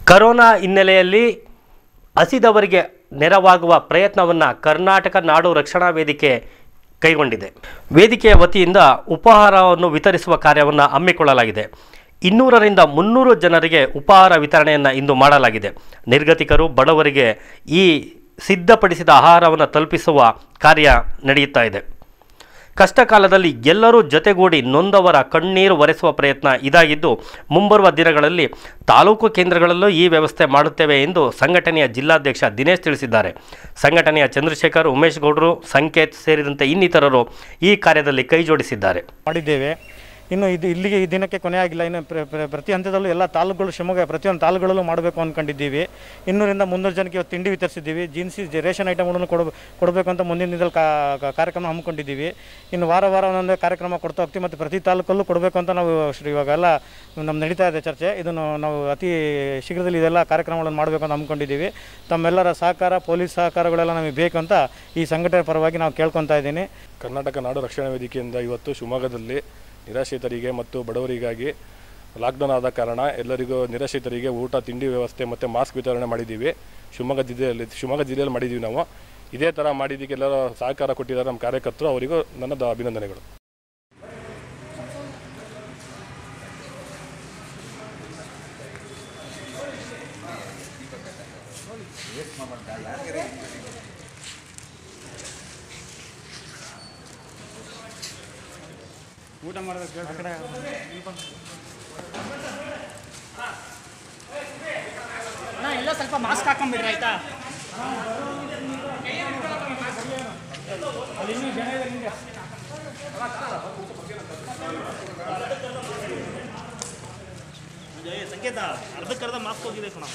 corona ಹಿನ್ನೆಲೆಯಲ್ಲಿ ಹಸಿದವರಿಗೆ ನೆರವಾಗುವ ಪ್ರಯತ್ನವನ್ನು ಕರ್ನಾಟಕ ನಾಡು ರಕ್ಷಣಾ ವೇದಿಕೆ ಕೈಗೊಂಡಿದೆ ವೇದಿಕೆಯ ವತಿಯಿಂದ ಉಪಹಾರವನ್ನು ವಿತರಿಸುವ ಕಾರ್ಯವನ್ನು ಹಮ್ಮಿಕೊಳ್ಳಲಾಗಿದೆ ಇನ್ನೂರರಿಂದ ಮುನ್ನೂರು ಜನರಿಗೆ ಉಪಹಾರ ವಿತರಣೆಯನ್ನು ಇಂದು ಮಾಡಲಾಗಿದೆ ನಿರ್ಗತಿಕರು ಬಡವರಿಗೆ ಈ ಸಿದ್ಧಪಡಿಸಿದ ಆಹಾರವನ್ನು ತಲುಪಿಸುವ ಕಾರ್ಯ ನಡೆಯುತ್ತಾ ಇದೆ ಕಷ್ಟ ಕಾಲದಲ್ಲಿ ಎಲ್ಲರೂ ಜೊತೆಗೂಡಿ ನೊಂದವರ ಕಣ್ಣೀರು ಒರೆಸುವ ಪ್ರಯತ್ನ ಇದಾಗಿದ್ದು ಮುಂಬರುವ ದಿನಗಳಲ್ಲಿ ತಾಲೂಕು ಕೇಂದ್ರಗಳಲ್ಲೂ ಈ ವ್ಯವಸ್ಥೆ ಮಾಡುತ್ತೇವೆ ಎಂದು ಸಂಘಟನೆಯ ಜಿಲ್ಲಾಧ್ಯಕ್ಷ ದಿನೇಶ್ ತಿಳಿಸಿದ್ದಾರೆ ಸಂಘಟನೆಯ ಚಂದ್ರಶೇಖರ್ ಉಮೇಶ್ ಗೌಡರು ಸಂಕೇತ್ ಸೇರಿದಂತೆ ಇನ್ನಿತರರು ಈ ಕಾರ್ಯದಲ್ಲಿ ಕೈ ಜೋಡಿಸಿದ್ದಾರೆ ಮಾಡಿದ್ದೇವೆ ಇನ್ನು ಇದು ಇಲ್ಲಿಗೆ ಈ ದಿನಕ್ಕೆ ಕೊನೆ ಆಗಿಲ್ಲ ಇನ್ನು ಪ್ರ- ಪ್ರ- ಪ್ರತಿ ಹಂತದಲ್ಲೂ ಎಲ್ಲ ತಾಲೂಕುಗಳು ಶಿವಮೊಗ್ಗ ಪ್ರತಿಯೊಂದು ತಾಲೂಕುಗಳಲ್ಲೂ ಮಾಡಬೇಕು ಅಂದ್ಕೊಂಡಿದ್ದೀವಿ ಇನ್ನೂರಿಂದ ಮುನ್ನೂರು ಜನಕ್ಕೆ ಇವತ್ತು ತಿಂಡಿ ವಿತರಿಸಿದ್ದೀವಿ ಜೀನ್ಸಿ ಜ- ರೇಷನ್ ಐಟಮ್ಗಳನ್ನು ಕೊಡ ಕೊಡಬೇಕು ಅಂತ ಮುಂದಿನ ದಿನದಲ್ಲಿ ಕಾ ಕಾ- ಕಾರ್ಯಕ್ರಮ ಹಮ್ಮಿಕೊಂಡಿದ್ದೀವಿ ಇನ್ನು ವಾರ ವಾರ ಒಂದೊಂದೇ ಕಾರ್ಯಕ್ರಮ ಕೊಡ್ತಾ ಹೋಗ್ತೀವಿ ಮತ್ತು ಪ್ರತಿ ತಾಲೂಕಲ್ಲೂ ಕೊಡಬೇಕು ಅಂತ ನಾವು ಶ್ರೀ ಇವಾಗೆಲ್ಲ ನಮ್ಮ ನಡೀತಾ ಇದೆ ಚರ್ಚೆ ಇದನ್ನು ನಾವು ಅತಿ ಶೀಘ್ರದಲ್ಲಿ ಇದೆಲ್ಲ ಕಾರ್ಯಕ್ರಮಗಳನ್ನು ಮಾಡಬೇಕು ಅಂತ ಹಮ್ಮಿಕೊಂಡಿದ್ದೀವಿ ತಮ್ಮೆಲ್ಲರ ಸಹಕಾರ ಪೊಲೀಸ್ ಸಹಕಾರಗಳೆಲ್ಲ ನಮಗೆ ಬೇಕು ಅಂತ ಈ ಸಂಘಟನೆ ಪರವಾಗಿ ನಾವು ಕೇಳ್ಕೊತಾ ಇದ್ದೀನಿ ಕರ್ನಾಟಕ ನಾಡು ರಕ್ಷಣಾ ವೇದಿಕೆಯಿಂದ ಇವತ್ತು ಶಿವಮೊಗ್ಗದಲ್ಲಿ ನಿರಾಶ್ರಿತರಿಗೆ ಮತ್ತು ಬಡವರಿಗಾಗಿ ಲಾಕ್ಡೌನ್ ಆದ ಕಾರಣ ಎಲ್ಲರಿಗೂ ನಿರಾಶ್ರಿತರಿಗೆ ಊಟ ತಿಂಡಿ ವ್ಯವಸ್ಥೆ ಮತ್ತು ಮಾಸ್ಕ್ ವಿತರಣೆ ಮಾಡಿದ್ದೀವಿ ಶಿವಮೊಗ್ಗ ಜಿಲ್ಲೆಯಲ್ಲಿ ಶಿವಮೊಗ್ಗ ಜಿಲ್ಲೆಯಲ್ಲಿ ಮಾಡಿದ್ದೀವಿ ನಾವು ಇದೇ ಥರ ಮಾಡಿದ್ದಕ್ಕೆ ಎಲ್ಲರೂ ಸಹಕಾರ ಕೊಟ್ಟಿದ್ದಾರೆ ನಮ್ಮ ಕಾರ್ಯಕರ್ತರು ಅವರಿಗೂ ನನ್ನ ದ- ಅಭಿನಂದನೆಗಳು ಊಟ ಮಾಡೋದಕ್ಕೆ ಅಣ್ಣ ಎಲ್ಲ ಸ್ವಲ್ಪ ಮಾಸ್ಕ್ ಹಾಕೊಂಡ್ಬಿಡ್ರಿ ಆಯ್ತಾ ಏ, ಸಂಕೇತ ಅರ್ಧಕ್ಕರ್ಧ ಮಾಸ್ಕ್ ಹೋಗಿದೆ ಕಣ